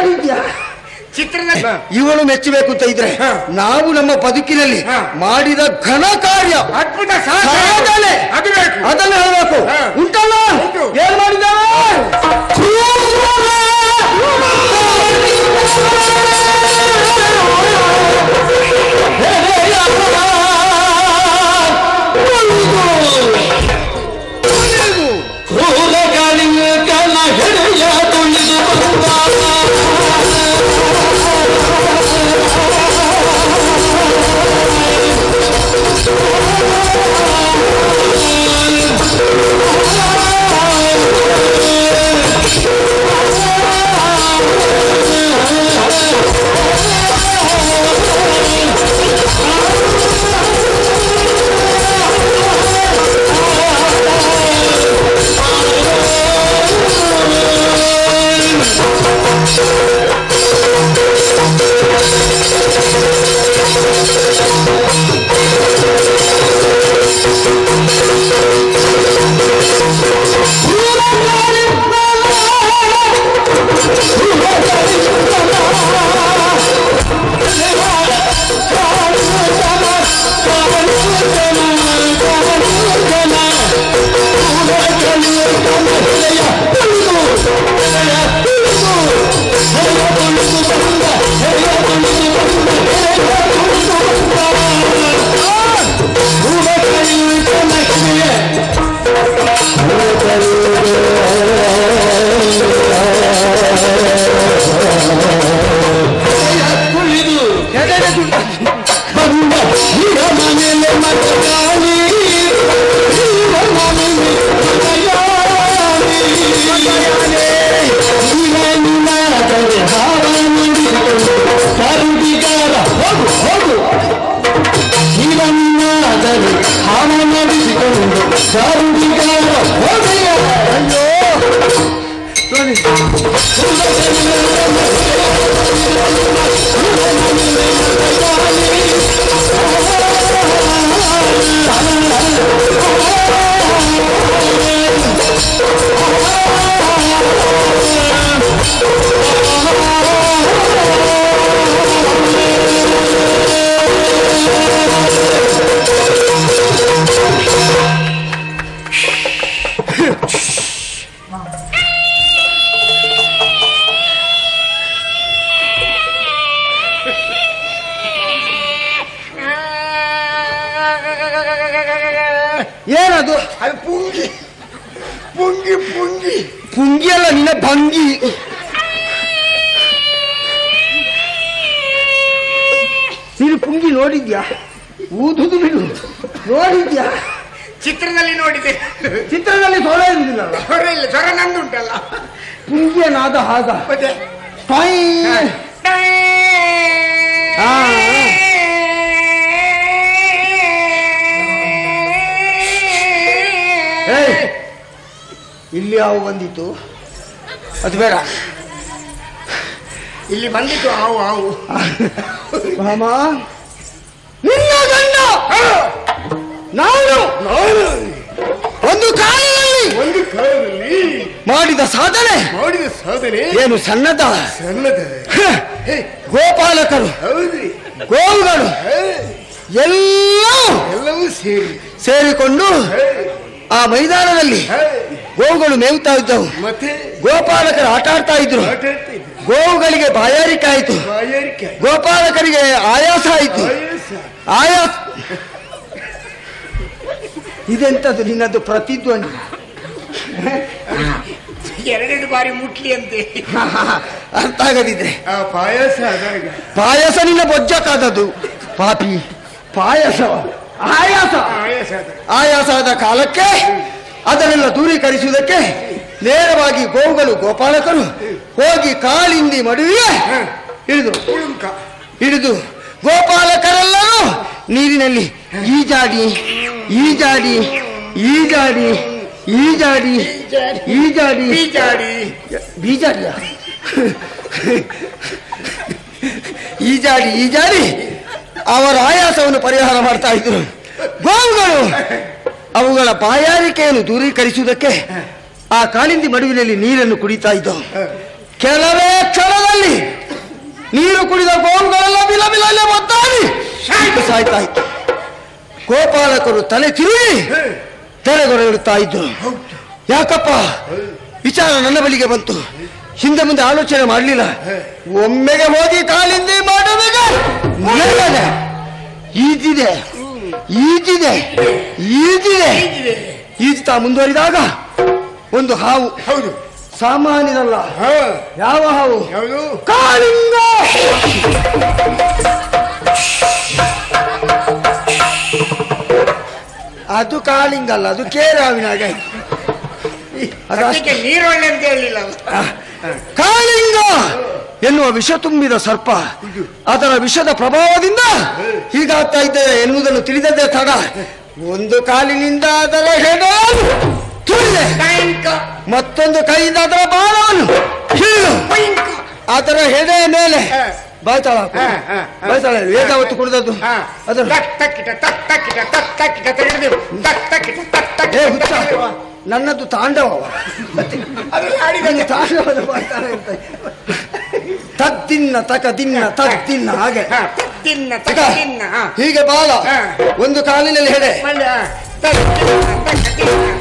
ನೋಡಿದ್ಯಾ ಚಿತ್ರದಲ್ಲಿ ಇವಳು ಮೆಚ್ಚಬೇಕು ಅಂತ ಇದ್ರೆ ಹ. ನಾವು ನಮ್ಮ ಬದುಕಿನಲ್ಲಿ ಹ. ಮಾಡಿದ ಘನ ಕಾರ್ಯ ಅದ್ಭುತ ಸಾಧನೆ. ಸಾಧನೆ ಅದು ಬೇಕು ಅದನ್ನ ಹೇಳಬೇಕು ಹ. ಉಂಟಲ್ಲ ಉಂಟು. ಏನ್ ಮಾಡಿದ್ದಾವೆ ಏನದು ಅದು ಪುಂಗಿ ಪುಂಗಿ ಪುಂಗಿ ಪುಂಗಿ ಅಲ್ಲ ನಿನ್ನ ಭಂಗಿ ನೀನು ಪುಂಗಿ ನೋಡಿದ್ಯಾ ಊದುದು ಬಿಡು ನೋಡಿದ್ಯಾ ಚಿತ್ರದಲ್ಲಿ ನೋಡಿದೆ ಚಿತ್ರದಲ್ಲಿ ಸೊಳ ಇರುವುದಿಲ್ಲಲ್ಲ ಸ್ವರ ಇಲ್ಲ ಸ್ವರ ನಂದುಂಟಲ್ಲ ಪುಂಗಿಯ ನಾದ ಹಾಗ ಮತ್ತೆ ಟೊಯ್. ಆ, ಏಯ್, ಇಲ್ಲಿ ಯಾವ ಬಂದಿತ್ತು ಅದು ಬೇಡ ಇಲ್ಲಿ ಬಂದಿತ್ತು ಹಾವು ಹಾವು ರಾಮ ನಿನ್ನ ಗಂಡ ನಾನು ನಾನು ಒಂದು ಕಾಲದಲ್ಲಿ ಒಂದು ಕಾಲದಲ್ಲಿ ಮಾಡಿದ ಸಾಧನೆ ಮಾಡಿದ ಸಾಧನೆ ಏನು ಸಣ್ಣದ ಸಣ್ಣದ ಹ, ಹೇ, ಗೋಪಾಲಕರು ಹೌದ್ರಿ ಗೋವುಗಳು ಹೇ, ಎಲ್ಲ ಎಲ್ಲವೂ ಸೇರಿ ಸೇರಿಕೊಂಡು ಹೇ, ಆ ಮೈದಾನದಲ್ಲಿ ಹೇ, ಗೋವುಗಳು ಮೇವ್ತಾ ಇದ್ದವು ಮತ್ತೆ ಗೋಪಾಲಕರು ಆಟ ಆಡ್ತಾ ಇದ್ರು ಆಟ ಆಡ್ತಾ ಇದ್ದೆ. ಗೋವುಗಳಿಗೆ ಬಾಯಾರಿಕೆ ಆಯಿತು ಬಾಯಾರಿಕೆ ಗೋಪಾಲಕರಿಗೆ ಆಯಾಸ ಆಯಿತು ಆಯಾಸ ಆಯಾಸ ಇದೆಂತದ್ದು ನಿನ್ನದು ಪ್ರತಿಧ್ವನಿ ಎರಡೆರಡು ಬಾರಿ ಮುಟ್ಲಿ ಅಂತೆ ಅರ್ಥ ಆಗದಿದ್ರೆ ಆ ಪಾಯಸ ಆದಾಗ ಪಾಯಸ ನಿನ್ನ ಬೊಜ್ಜಕ್ಕಾದದ್ದು ಪಾಪಿ ಪಾಯಸ ಆಯಾಸ ಆಯಾಸ ಆದಾಗ ಆಯಾಸ ಆದ ಕಾಲಕ್ಕೆ ಅದನ್ನೆಲ್ಲ ದೂರೀಕರಿಸುವುದಕ್ಕೆ ನೇರವಾಗಿ ಗೋವುಗಳು ಗೋಪಾಲಕರು ಹೋಗಿ ಕಾಲಿಂದಿ ಮಡುವೆ ಹಿಡಿದು ಉಳುಂಕ ಹಿಡಿದು ಗೋಪಾಲಕರೆಲ್ಲರೂ ನೀರಿನಲ್ಲಿ ಈಜಾಡಿ ಈಜಾಡಿ ಈಜಾಡಿ ಈಜಾಡಿ ಈಜಾಡಿ ಬೀಜಾಡಿ ಬೀಜಾಡಿಯ ಈಜಾಡಿ ಈಜಾಡಿ ಅವರ ಆಯಾಸವನ್ನು ಪರಿಹಾರ ಮಾಡ್ತಾ ಇದ್ರು ಗೋವುಗಳು ಅವುಗಳ ಬಾಯಾರಿಕೆಯನ್ನು ದೂರೀಕರಿಸುವುದಕ್ಕೆ ಆ ಕಾಳಿಂದಿ ಮಡುವಿನಲ್ಲಿ ನೀರನ್ನು ಕುಡಿತಾ ಇದ್ದವು ಕೆಲವೇ ಕ್ಷಣದಲ್ಲಿ ನೀರು ಕುಡಿದ ಗೋವುಗಳೆಲ್ಲ ಬಿಲ ಬಿಲಲ್ಲೇ ಒತ್ತಾಡಿ ಸಾಯ್ತಾ ಇತ್ತು ಗೋಪಾಲಕರು ತಲೆ ತಿರುಗಿ ತೆರೆಗೊರೆಯುತ್ತಾ ಇದ್ರು ಯಾಕಪ್ಪ ವಿಚಾರ ನನ್ನ ಬಳಿಗೆ ಬಂತು ಹಿಂದೆ ಮುಂದೆ ಆಲೋಚನೆ ಮಾಡಲಿಲ್ಲ ಒಮ್ಮೆಗೆ ಹೋಗಿ ಕಾಲಿಂದ ಮಾಡಬೇಕು ಎಲ್ಲದೆ ಈಜಿದೆ ಈಜಿದೆ ಈಜಿದೆ ಈಜ್ತಾ ಮುಂದುವರಿದಾಗ ಒಂದು ಹಾವು ಹೌದು ಸಾಮಾನ್ಯದಲ್ಲ ಹಾ ಯಾವ ಹಾವು ಯಾವುದು ಕಾಳಿಂಗ ಅದು ಕಾಳಿಂಗ ಅಲ್ಲ ಅದು ಕೇರಾವಿನ ಹಾಗೆ ಅದು ಅಷ್ಟೇ. ಅದಕ್ಕೆ ನೀರೊಳ್ಳೆ ಅಂತ ಹೇಳಿಲ್ಲ ಅವ್ರು. ಕಾಳಿಂಗ ಎನ್ನುವ ವಿಷ ತುಂಬಿದ ಸರ್ಪ ಅದರ ವಿಷದ ಪ್ರಭಾವದಿಂದ ಹೀಗಾಗ್ತಾ ಇದ್ದೇವೆ ಎನ್ನುವುದನ್ನು ತಿಳಿದದ್ದೇ ತಡ ಒಂದು ಕಾಲಿನಿಂದ ಅದರ ಹೆಣವನ್ನು ತುಳಿದೆ ಟೈಂಕ, ಮತ್ತೊಂದು ಕೈಯಿಂದ ಅದರ ಬಾಣವನ್ನು ಹಿಡಿದು ಪೈಂಕ. ಅದರ ಹೆಡೆಯ ಮೇಲೆ ಹ. ಬಾಯ್ತಾಳ ಹ, ಹ, ಹ. ಬಾಯ್ತಾಳ ವೇದಾವತ್ತು ಕುಡಿದದ್ದು ಹಾ. ಅದರ ತಕ್ ತಕ್ಕಿಟ, ತಕ್ ತಕ್ಕಿಟ, ತಕ್ ತಕ್ಕಿಟ ತೆಗೆದು, ತಕ್ ತಕ್ಕಿಟ, ತಕ್ ಏ ತಕ್ಕಿಟ ಹುಚ್ಚ ತೆಗೆದು. ನನ್ನದು ತಾಂಡವ ಅದ್ರಲ್ಲಿ ಆಡಿದಂಗೆ. ನಿನ್ನ ತಾಂಡವದ ಬಾಯ್ತಾಳ ಅಂತ ತದ್ದಿನ್ನ ತಕ ದಿನ್ನ ತದ್ದಿನ್ನ ಹಾಗೆ ಹಾ, ತಕ್ ತಿನ್ನ, ತಕ್ ತಕ. ತಿನ್ನ, ಹಾ. ಹೀಗೆ ಬಾಲ ಹ. ಒಂದು ಕಾಲಿನಲ್ಲಿ ಹೆಡೆ ಮಲ್ಲೆ, ಹಾ. ತಕ್ ತಿನ್ನ, ತಕ್ ತಿನ್ನ.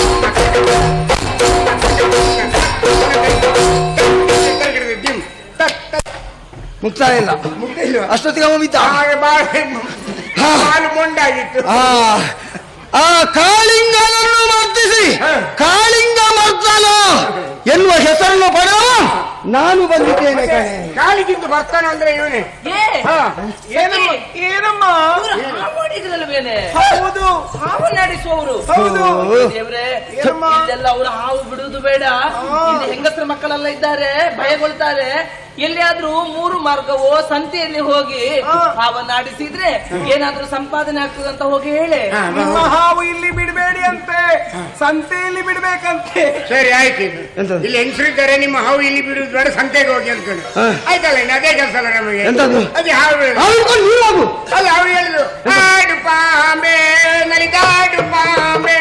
ತೆಗೆದು ದಿಮ್. ತಕ್ ತಕ್. ಮುಕ್ತಾಯ ಇಲ್ಲ ಮುಗ್ದೆ ಇಲ್ವಾ? ಅಷ್ಟೊತ್ತಿಗೆ ಅವ ಬಿದ್ದ ಆಗ ಬಾಳ- ಹಾ. ಬಾಲು ಮೊಂಡಾಗಿತ್ತು ಆ ಆ ಕಾಳಿಂಗನನ್ನು ಮರ್ದಿಸಿ ಹ. ಕಾಳಿಂಗ ಮರ್ದನ ಎನ್ನುವ ಹೆಸರನ್ನು ಪಡೆಯುವ ನಾನು ಬಂದಿದ್ದೇನೆ ಕಣೆ ಕಾಲಿಗಿಂತ ಬರ್ತಾನೆ ಅಂದ್ರೆ ಇವನೇ ಏ ಹಾ. ಏನಮ್ಮ ಏನಮ್ಮ ಇವ್ರು ಹಾವಾಡಿದ್ರಲ್ವೇನೆ ಹೌದು ಹಾವು ನಡೆಸುವವರು ಹೌದು ದೇವ್ರೆ ಏನಮ್ಮ? ಇಲ್ಲೆಲ್ಲ ಅವರು ಹಾವು ಬಿಡುವುದು ಬೇಡ ಇಲ್ಲಿ ಹೆಂಗಸರ ಮಕ್ಕಳೆಲ್ಲ ಇದ್ದಾರೆ ಭಯಗೊಳ್ತಾರೆ ಎಲ್ಲಿಯಾದ್ರೂ ಮೂರು ಮಾರ್ಗವೋ ಸಂತೆಯಲ್ಲಿ ಹೋಗಿ ಹಾ. ಹಾವನ್ನಾಡಿಸಿದ್ರೆ ಏನಾದ್ರೂ ಸಂಪಾದನೆ ಆಗ್ತದೆ ಅಂತ ಹೋಗಿ ಹೇಳಿ ಹಾ, ಬಾ, ನಿಮ್ಮ ಹೋಗು. ಹಾವು ಇಲ್ಲಿ ಬಿಡಬೇಡಿ ಅಂತೆ ಸಂತೆಯಲ್ಲಿ ಬಿಡ್ಬೇಕಂತೆ ಸರಿ ಆಯ್ತು ಇದು. ಎಂತದು? ಇಲ್ಲಿ ಹೆಂಗಸರಿದ್ದಾರೆ ನಿಮ್ಮ ಹಾವು ಇಲ್ಲಿ ಬಿಡುದು ಬೇಡ ಸಂತೆಗೆ ಹೋಗಿ ಅಂದ್ಕೊಂಡು ಹಾ. ಆಯ್ತಲ್ಲ ಇನ್ನು ಅದೇ ಕೆಲಸ ಅಲ್ಲ ನಮಗೆ ಎಂತದು? ಅದೇ ಹಾವು ಹೇಳುದು. ಅವ್ರು ಹಿಡ್ಕೊಂಡು ನೀನು ಹೋಗು ಅಲ್ಲ ಅವ್ರು ಹೇಳಿದ್ರು ಆಡು ಪಾಂಬೆ ನನಗಾಡು ಪಾಂಬೆ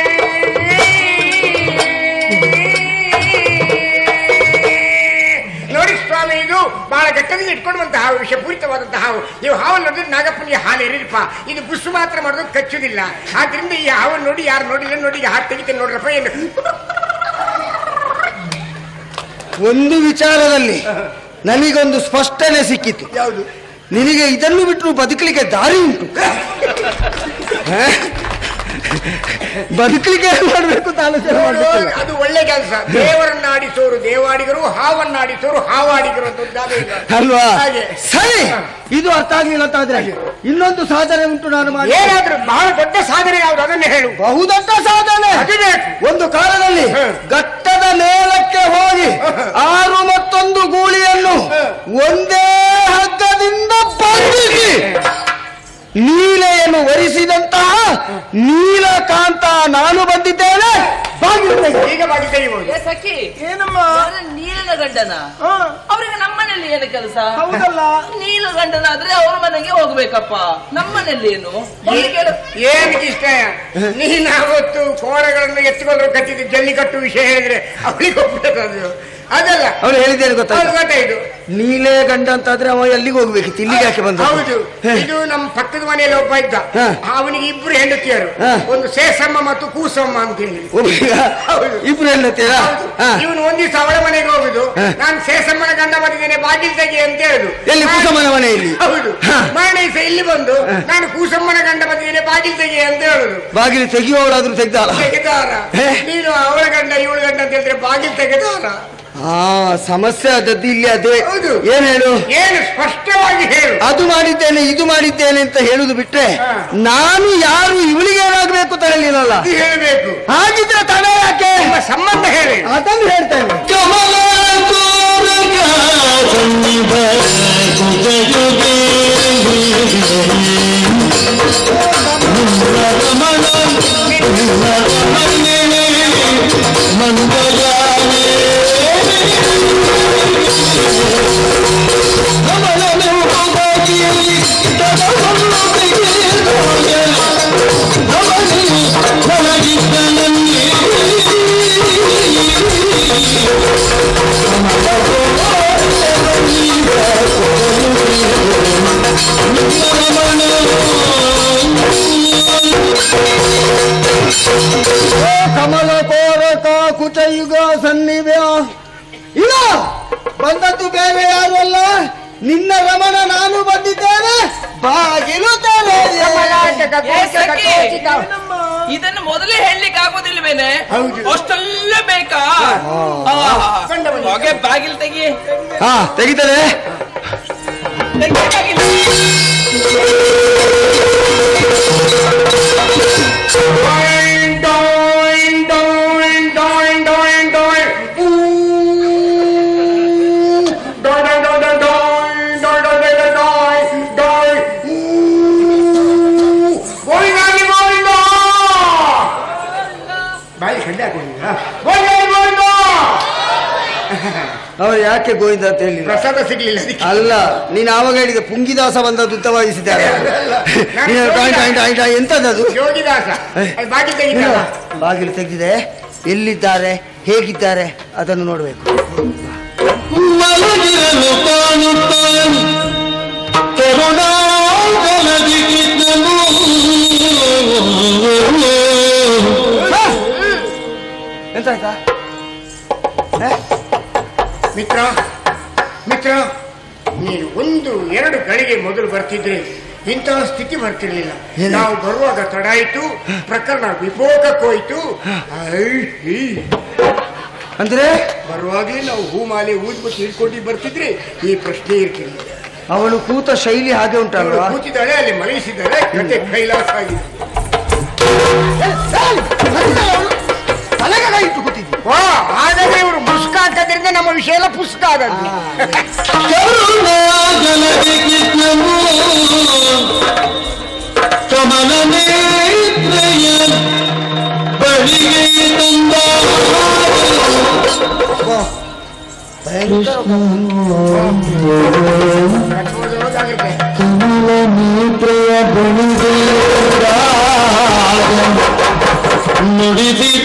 ನೋಡಿ ಸ್ವಾಮಿ ಇದು ಬಹಳ ಘಟ್ಟದಲ್ಲಿ ಇಟ್ಕೊಂಡಂತ ಹಾವು ವಿಷಪೂರಿತವಾದಂತಹ ಹಾವು ನೀವು ಹಾವು ನೋಡಿದ್ರೆ ನಾಗಪ್ಪನಿಗೆ ಹಾಲು ಎರಿರಪ್ಪ ಇದು ಬುಸ್ಸು ಮಾತ್ರ ಮಾಡೋದು ಕಚ್ಚುದಿಲ್ಲ ಆದ್ರಿಂದ ಈ ಹಾವನ್ನು ನೋಡಿ ಯಾರು ನೋಡಿಲ್ಲ ನೋಡಿ ಈಗ ಹಾಲು ತೆಗಿತೇನೆ ನೋಡ್ರಪ್ಪ ಏನು ಒಂದು ವಿಚಾರದಲ್ಲಿ ನನಗೊಂದು ಸ್ಪಷ್ಟನೆ ಸಿಕ್ಕಿತು ಯಾವುದು ನಿನಗೆ ಇದನ್ನು ಬಿಟ್ಟರು ಬದುಕಲಿಕ್ಕೆ ದಾರಿ ಉಂಟು ಹ? ಬದುಕಲಿಕ್ಕೆ ಏನ್ ಮಾಡ್ಬೇಕು ಅಂತ ಆಲೋಚನೆ ಮಾಡ್ಬೇಕಲ್ಲ ಅದು ಒಳ್ಳೆ ಕೆಲಸ ದೇವರನ್ನಾಡಿಸೋರು ದೇವಾಡಿಗರು ಹಾವನ್ನಾಡಿಸೋರು ಹಾವಾಡಿಗರು ಅಂತ ಒಂದು ಗಾದೆ ಇದೆ. ಅಲ್ವಾ ಹಾಗೆ. ಸರಿ ಇದು ಅರ್ಥ ಆಗ್ಲಿಲ್ಲ ಅಂತ ಆದ್ರೆ ಇನ್ನೊಂದು ಸಾಧನೆ ಉಂಟು ನಾನು ಮಾಡಿ ಏನಾದ್ರೂ ಬಹಳ ದೊಡ್ಡ ಸಾಧನೆ ಯಾವುದು ಅದನ್ನೇ ಹೇಳು ಬಹುದೊಡ್ಡ ಸಾಧನೆ ಅದು ಬೇಕು. ಒಂದು ಕಾಲದಲ್ಲಿ ಹ. ಘಟ್ಟದ ಮೇಲಕ್ಕೆ ಹೋಗಿ ಆರು ಮತ್ತೊಂದು ಗೂಳಿಯನ್ನು ಒಂದೇ ಹಗ್ಗದಿಂದ ಬಂಧಿಸಿ ನೀಲೆಯನ್ನು ವರಿಸಿದಂತಹ ನೀಲಕಾಂತ ನಾನು ಬಂದಿದ್ದೇನೆ ಬಾಗಿಲು ತೆಗೆ. ಈಗ ಬಾಗಿ ತೆಗಿಬಹುದು ಏ ಸಖಿ ಏನಮ್ಮ ಯಾರು ನೀಲನ ಗಂಡನ ಹಾ, ಅವ್ರಿಗೆ ನಮ್ಮನೇಲಿ ಏನು ಕೆಲಸ ಹೌದಲ್ಲ ನೀಲ ಗಂಡನಾದ್ರೆ ಅವ್ರ ಮನೆಗೆ ಹೋಗ್ಬೇಕಪ್ಪ ನಮ್ಮನೇಲಿ ಏನು ಅವ್ರಿಗೆ ಕೇಳು. ಏನ್ ಇಷ್ಟ ನೀನ್ ಅವತ್ತು ಕೋಣಗಳನ್ನು ಎತ್ತಿಕೊಂಡು ಕಟ್ಟಿದ್ದು ಜಲ್ಲಿಕಟ್ಟು ವಿಷಯ ಹೇಳಿದ್ರೆ ಅವಳಿಗೆ ಹೋಗ್ಬೇಕು ಅದು ಅದಲ್ಲ ಅವನು ಹೇಳಿದ್ದೇನೆ ಅದು ಗೊತ್ತಾಯ್ತು ಗೊತ್ತಾಯ್ತು ನೀಲೇ ಗಂಡ ಅಂತಾದ್ರೆ ಅವ ಎಲ್ಲಿಗೆ ಹೋಗ್ಬೇಕಿತ್ತು ಇಲ್ಲಿಗೆ ಯಾಕೆ ಬಂದ ಹೌದು ಇದು ನಮ್ಮ ಪಕ್ಕದ ಮನೆಯಲ್ಲಿ ಒಬ್ಬ ಇದ್ದ ಹ. ಅವನಿಗೆ ಇಬ್ರು ಹೆಂಡತಿಯರು ಹ. ಒಂದು ಸೇಸಮ್ಮ ಮತ್ತು ಕೂಸಮ್ಮ ಅಂತ ಹೇಳಿ ಹೌದು. ಇಬ್ರು ಹೇಳ್ತೀರಾ ಇವನು ಒಂದ್ ದಿವಸ ಅವಳ ಮನೆಗೆ ಹೋಗುದು ಹ. ನಾನು ಸೇಸಮ್ಮನ ಗಂಡ ಬಂದಿದ್ದೇನೆ ಬಾಗಿಲು ತೆಗಿ ಅಂತ ಹೇಳುದು ಎಲ್ಲಿ ಕುಸಮನ ಮನೆಯಲ್ಲಿ ಹೌದು ಹ. ಮಾರನೇ ದಿವಸ ಇಲ್ಲಿ ಬಂದು ನಾನು ಕೂಸಮ್ಮನ ಗಂಡ ಬಂದಿದ್ದೇನೆ ಬಾಗಿಲು ತೆಗಿ ಅಂತ ಹೇಳುದು ಬಾಗಿಲು ತೆಗಿಯೋಳಾದ್ರೂ ತೆಗ್ದಾಳ ತೆಗೆದಾರ ಹೇ. ನೀನು ಅವಳ ಗಂಡ ಇವಳ ಗಂಡ ಅಂತ ಹೇಳಿದ್ರೆ ಬಾಗಿಲು ತೆಗೆದಾರ ಆ ಸಮಸ್ಯೆ ಆದದ್ದು ಇಲ್ಲಿ ಅದೇ ಹೌದು. ಏನ್ ಹೇಳು ಏನು ಸ್ಪಷ್ಟವಾಗಿ ಹೇಳು ಅದು ಮಾಡಿದ್ದೇನೆ ಇದು ಮಾಡಿದ್ದೇನೆ ಅಂತ ಹೇಳುದು ಬಿಟ್ರೆ ಹಾ. ನಾನು ಯಾರು ಇವಳಿಗೆ ಏನಾಗ್ಬೇಕು ಅಂತ ಹೇಳಿಲ್ಲಲ್ಲ ಅದು ಹೇಳಬೇಕು ಹಾಗಿದ್ರೆ ತಡ ಯಾಕೆ ನಿಮ್ಮ ಸಂಬಂಧ ಹೇಳಿ ಅದನ್ನು ಹೇಳ್ತೇನೆ Thank you. ಓ ಕಮಲ ಕೋರಕ ಕುಚಯುಗ ಸನ್ನಿವ್ಯ ಇಲ್ಲ ಬಂದದ್ದು ಬೇರೆ ಯಾರು ಅಲ್ಲ ನಿನ್ನ ರಮಣ ನಾನು ಬಂದಿದ್ದೇನೆ ಬಾಗಿಲು ತೆರೆಯೇ. ಏ, ಸಖಿ. ಇದನ್ನು ಮೊದಲೇ ಹೇಳಲಿಕ್ಕೆ ಆಗೋದಿಲ್ವೇನೆ ಹೌದು. ಅಷ್ಟೆಲ್ಲ ಬೇಕಾ ಆ, ಕಂಡ ಬನ್ನಿ. ಹೊಗೆ ಬಾಗಿಲು ತೆಗಿ ಹಾ ತೆಗಿತಾರೆ ತೆಗಿ ಬಾಗಿಲು ಬಾಯಿ ಖಂಡ ಹಾಕೊಂಡಿದ್ದೀರಾ ಅವ್ರು ಯಾಕೆ ಗೋವಿಂದ ಅಂತ ಹೇಳಿಲ್ಲ ಪ್ರಸಾದ ಸಿಗ್ಲಿಲ್ಲ ಅದಕ್ಕೆ ಅಲ್ಲ ನೀನು ಆವಾಗ ಹೇಳಿದ ಪುಂಗಿದಾಸ ಬಂದ ದುತ್ತವಾಗಿಸಿದ್ದಾರೆ ನಾನು ನೀನು ಟಾಯ್ ಟಾಯ್ ಟಾಯ್ ಟಾಯ್ ಎಂತದದು ಯೋಗಿದಾಸ ಅದು ಬಾಗಿ ತೆಗಿತಲ್ಲ ಬಾಗಿಲು ತೆಗೆದಿದೆ ಎಲ್ಲಿದ್ದಾರೆ ಹೇಗಿದ್ದಾರೆ ಅದನ್ನು ನೋಡಬೇಕು ಮಲಗಿರಲು ಕಾಣುತ್ತಾನೆ ಕರುಣಾಜಲದಿ ಕಿತ್ತನು ಎಂತ ಆಯ್ತಾ ಮಿತ್ರ ಮಿತ್ರ ನೀನು ಒಂದು ಎರಡು ಗಳಿಗೆ ಮೊದಲು ಬರ್ತಿದ್ರೆ ಇಂತಹ ಸ್ಥಿತಿ ಬರ್ತಿರ್ಲಿಲ್ಲ ಏನು? ನಾವು ಬರುವಾಗ ತಡ ಆಯ್ತು ಪ್ರಕರಣ ವಿಭೋಗಕ್ಕೋಯ್ತು ಐ, ಈ. ಅಂದ್ರೆ ಬರುವಾಗಲೇ ನಾವು ಹೂಮಾಲೆ ಊದ್ಬಿಟ್ಟು ಹಿಡ್ಕೊಂಡು ಬರ್ತಿದ್ರೆ ಈ ಪ್ರಶ್ನೆ ಇರ್ತಿರ್ಲಿಲ್ಲ ಅವಳು ಕೂತ ಶೈಲಿ ಹಾಗೆ ಅವಳು ಉಂಟಲ್ವಾ ಕೂತಿದ್ದಾಳೆ ಅಲ್ಲಿ ಮಲಗಿಸಿದ್ದಾಳೆ ಕತೆ ಕೈಲಾಸ ಆಗಿದೆ ತಲೆಗೆ ಕೈ ಇಟ್ಟು ಕೂತಿದ್ದಿ ವಾ ಹಾಗಾದ್ರೆ ಇವರು ಮುಸ್ಕ ಹಾಕೋದ್ರಿಂದ ನಮ್ಮ ವಿಷಯ ಎಲ್ಲ ಪುಸ್ತಕ ಆದದ್ದು ಕರುಣಾಜಲದಿ ಕಿತ್ತನು ಕಮಲ ನೇತ್ರೆಯ ಬಳಿಗೆ ತಂದ ಭಯಂಕರ ಕಟ್ಬೋದಾಗುತ್ತೆ. ಕಮಲ ನೇತ್ರೆಯ ಬಳಿಗೆ ನುಡಿದಿ